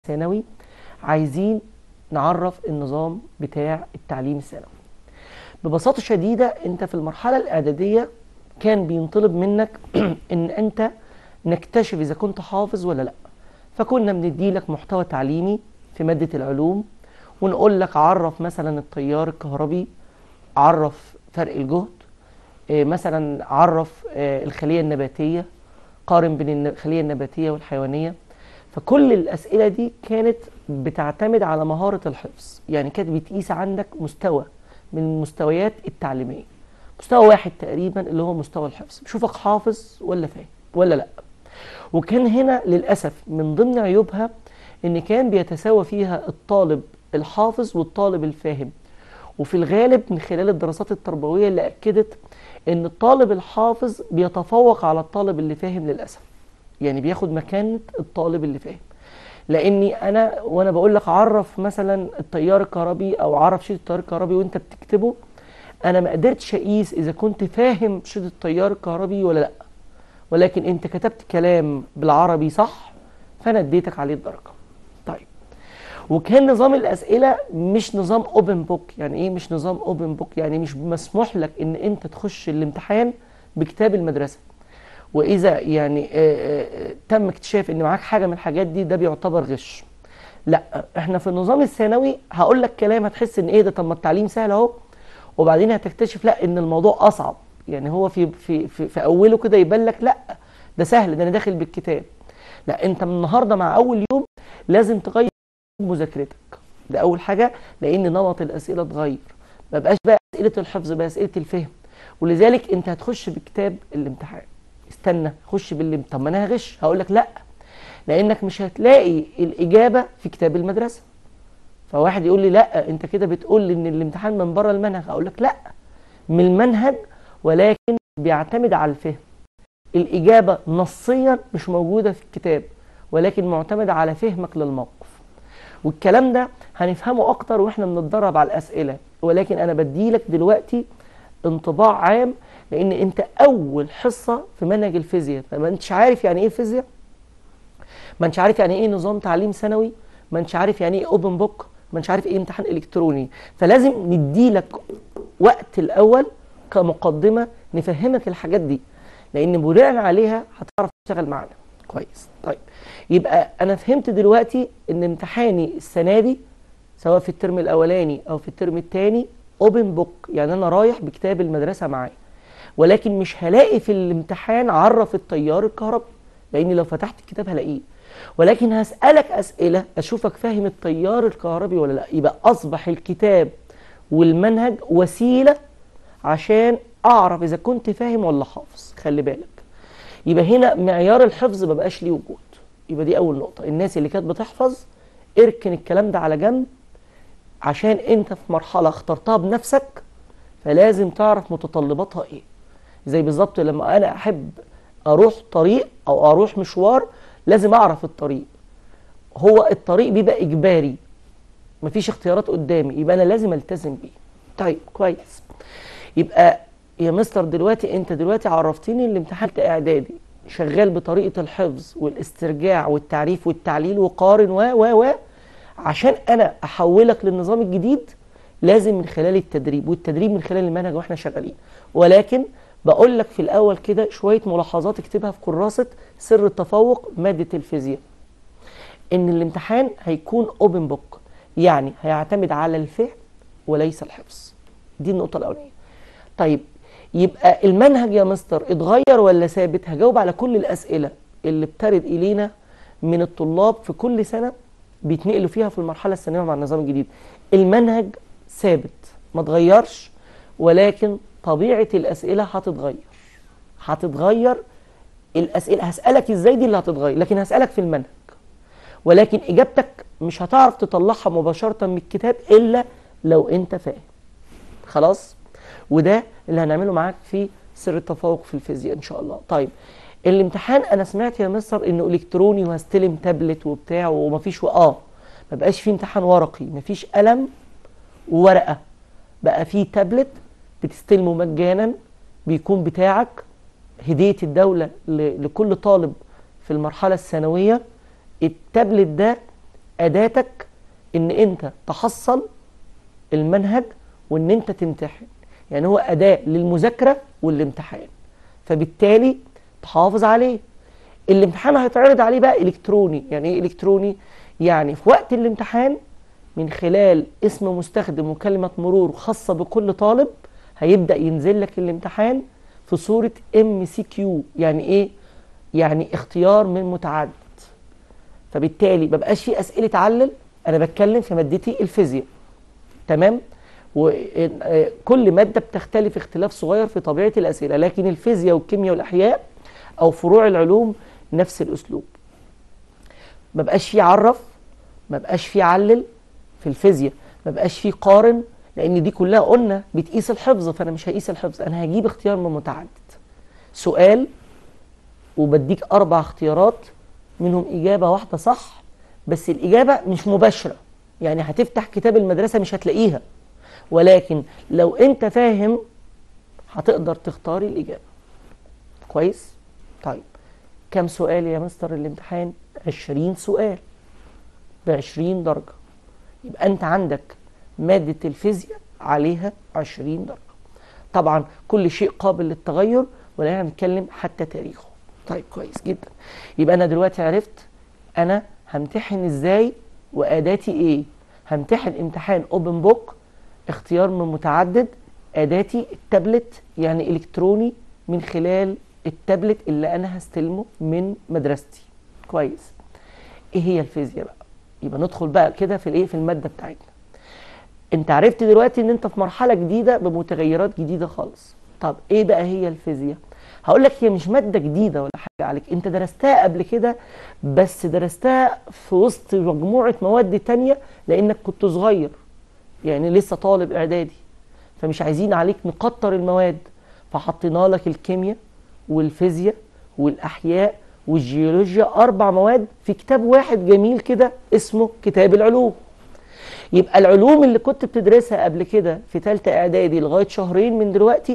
ثانوي عايزين نعرف النظام بتاع التعليم الثانوي ببساطة شديدة انت في المرحلة الاعدادية كان بينطلب منك ان انت نكتشف اذا كنت حافظ ولا لا فكنا بندي لك محتوى تعليمي في مادة العلوم ونقول لك عرف مثلا التيار الكهربي عرف فرق الجهد إيه مثلا عرف آه، الخلية النباتية قارن بين الخلية النباتية والحيوانية فكل الأسئلة دي كانت بتعتمد على مهارة الحفظ يعني كانت بتقيس عندك مستوى من المستويات التعليمية مستوى واحد تقريبا اللي هو مستوى الحفظ بشوفك حافظ ولا فاهم ولا لا وكان هنا للأسف من ضمن عيوبها إن كان بيتساوى فيها الطالب الحافظ والطالب الفاهم وفي الغالب من خلال الدراسات التربوية اللي أكدت إن الطالب الحافظ بيتفوق على الطالب اللي فاهم للأسف يعني بياخد مكانة الطالب اللي فاهم لاني انا وانا بقول لك عرف مثلا التيار الكهربي او عرف شيت التيار الكهربي وانت بتكتبه انا ما قدرتش اقيس اذا كنت فاهم شيت التيار الكهربي ولا لا ولكن انت كتبت كلام بالعربي صح فانا اديتك عليه الدرجه طيب وكان نظام الاسئله مش نظام اوبن بوك يعني ايه مش نظام اوبن بوك يعني مش مسموح لك ان انت تخش الامتحان بكتاب المدرسه واذا يعني آه، آه، تم اكتشاف ان معاك حاجه من الحاجات دي ده بيعتبر غش لا احنا في النظام الثانوي هقول لك كلام هتحس ان ايه ده طب ما التعليم سهل اهو وبعدين هتكتشف لا ان الموضوع اصعب يعني هو في في في, في اوله كده يبان لك لا ده سهل ده انا داخل بالكتاب لا انت من النهارده مع اول يوم لازم تغير مذاكرتك ده اول حاجه لان نمط الاسئله اتغير ما بقاش بقى اسئله الحفظ بقى اسئله الفهم ولذلك انت هتخش بكتاب الامتحان استنى خش باللي طب ما انا هغش هقول لك لا لانك مش هتلاقي الاجابه في كتاب المدرسه فواحد يقول لي لا انت كده بتقول لي ان الامتحان من بره المنهج هقول لك لا من المنهج ولكن بيعتمد على الفهم الاجابه نصيا مش موجوده في الكتاب ولكن معتمده على فهمك للموقف والكلام ده هنفهمه اكتر واحنا بنتدرب على الاسئله ولكن انا بديلك دلوقتي انطباع عام لان انت اول حصه في منهج الفيزياء فما انتش عارف يعني ايه فيزياء ما انتش عارف يعني ايه نظام تعليم ثانوي ما انتش عارف يعني ايه اوبن بوك ما انتش عارف ايه امتحان الكتروني فلازم نديلك وقت الاول كمقدمه نفهمك الحاجات دي لان بناء عليها هتعرف تشتغل معانا كويس طيب يبقى انا فهمت دلوقتي ان امتحاني السنه دي سواء في الترم الاولاني او في الترم الثاني اوبن بوك يعني انا رايح بكتاب المدرسه معايا ولكن مش هلاقي في الامتحان عرف التيار الكهربي لاني لو فتحت الكتاب هلاقيه ولكن هسألك أسئلة أشوفك فاهم التيار الكهربي ولا لا يبقى أصبح الكتاب والمنهج وسيلة عشان أعرف إذا كنت فاهم ولا حافظ خلي بالك يبقى هنا معيار الحفظ ما بقاش ليه وجود يبقى دي أول نقطة الناس اللي كانت بتحفظ اركن الكلام ده على جنب عشان أنت في مرحلة اخترتها بنفسك فلازم تعرف متطلباتها إيه زي بالظبط لما انا احب اروح طريق او اروح مشوار لازم اعرف الطريق هو الطريق بيبقى اجباري مفيش اختيارات قدامي يبقى انا لازم التزم بيه طيب كويس يبقى يا مستر دلوقتي انت دلوقتي عرفتني الامتحان اعدادي شغال بطريقه الحفظ والاسترجاع والتعريف والتعليل وقارن و و و عشان انا احولك للنظام الجديد لازم من خلال التدريب والتدريب من خلال المنهج واحنا شغالين ولكن بقول لك في الاول كده شويه ملاحظات اكتبها في كراسه سر التفوق ماده الفيزياء ان الامتحان هيكون اوبن بوك يعني هيعتمد على الفهم وليس الحفظ دي النقطه الاولانيه طيب يبقى المنهج يا مستر اتغير ولا ثابت هجاوب على كل الاسئله اللي بترد الينا من الطلاب في كل سنه بيتنقلوا فيها في المرحله الثانويه مع النظام الجديد المنهج ثابت ما اتغيرش ولكن طبيعة الأسئلة هتتغير هتتغير الأسئلة هسألك إزاي دي اللي هتتغير لكن هسألك في المنهج ولكن إجابتك مش هتعرف تطلعها مباشرة من الكتاب إلا لو أنت فاهم خلاص وده اللي هنعمله معاك في سر التفوق في الفيزياء إن شاء الله طيب الامتحان أنا سمعت يا مستر إنه إلكتروني وهستلم تابلت وبتاع ومفيش آه ما بقاش فيه امتحان ورقي مفيش قلم وورقة بقى فيه تابلت بتستلمه مجانا بيكون بتاعك هدية الدولة ل- لكل طالب في المرحلة الثانوية التابلت ده اداتك ان انت تحصل المنهج وان انت تمتحن يعني هو اداه للمذاكره والامتحان فبالتالي تحافظ عليه الامتحان هيتعرض عليه بقى الكتروني يعني ايه الكتروني يعني في وقت الامتحان من خلال اسم مستخدم وكلمه مرور خاصه بكل طالب هيبدا ينزل لك الامتحان في صوره ام سي كيو يعني ايه يعني اختيار من متعدد فبالتالي ما بقاش في اسئله علل انا بتكلم في مادتي الفيزياء تمام وكل ماده بتختلف اختلاف صغير في طبيعه الاسئله لكن الفيزياء والكيمياء والاحياء او فروع العلوم نفس الاسلوب ما بقاش فيه عرف ما بقاش فيه علل في الفيزياء ما بقاش فيه قارن لان دي كلها قلنا بتقيس الحفظ فانا مش هقيس الحفظ انا هجيب اختيار من متعدد سؤال وبديك اربع اختيارات منهم اجابه واحده صح بس الاجابه مش مباشره يعني هتفتح كتاب المدرسه مش هتلاقيها ولكن لو انت فاهم هتقدر تختار الاجابه كويس طيب كم سؤال يا مستر الامتحان 20 سؤال ب 20 درجه يبقى انت عندك ماده الفيزياء عليها 20 درجه طبعا كل شيء قابل للتغير ولا هنتكلم حتى تاريخه طيب كويس جدا يبقى انا دلوقتي عرفت انا همتحن ازاي واداتي ايه همتحن امتحان اوبن بوك اختيار من متعدد اداتي التابلت يعني الكتروني من خلال التابلت اللي انا هستلمه من مدرستي كويس ايه هي الفيزياء بقى يبقى ندخل بقى كده في الايه في الماده بتاعتنا انت عرفت دلوقتي ان انت في مرحله جديده بمتغيرات جديده خالص طب ايه بقى هي الفيزياء هقول لك هي مش ماده جديده ولا حاجه عليك انت درستها قبل كده بس درستها في وسط مجموعه مواد تانية لانك كنت صغير يعني لسه طالب اعدادي فمش عايزين عليك نكتر المواد فحطينا لك الكيمياء والفيزياء والاحياء والجيولوجيا اربع مواد في كتاب واحد جميل كده اسمه كتاب العلوم يبقى العلوم اللي كنت بتدرسها قبل كده في ثالثه اعدادي لغايه شهرين من دلوقتي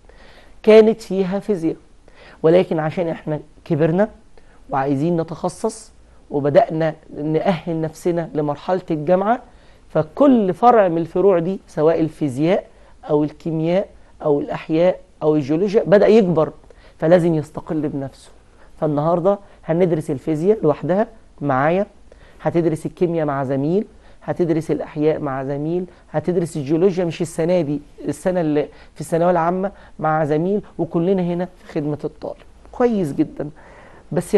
كانت فيها فيزياء ولكن عشان احنا كبرنا وعايزين نتخصص وبدأنا نأهل نفسنا لمرحلة الجامعة فكل فرع من الفروع دي سواء الفيزياء أو الكيمياء أو الأحياء أو الجيولوجيا بدأ يكبر فلازم يستقل بنفسه فالنهاردة هندرس الفيزياء لوحدها معايا هتدرس الكيمياء مع زميل هتدرس الأحياء مع زميل هتدرس الجيولوجيا مش السنة دي السنة اللي في الثانوية العامة مع زميل وكلنا هنا في خدمة الطالب كويس جدا بس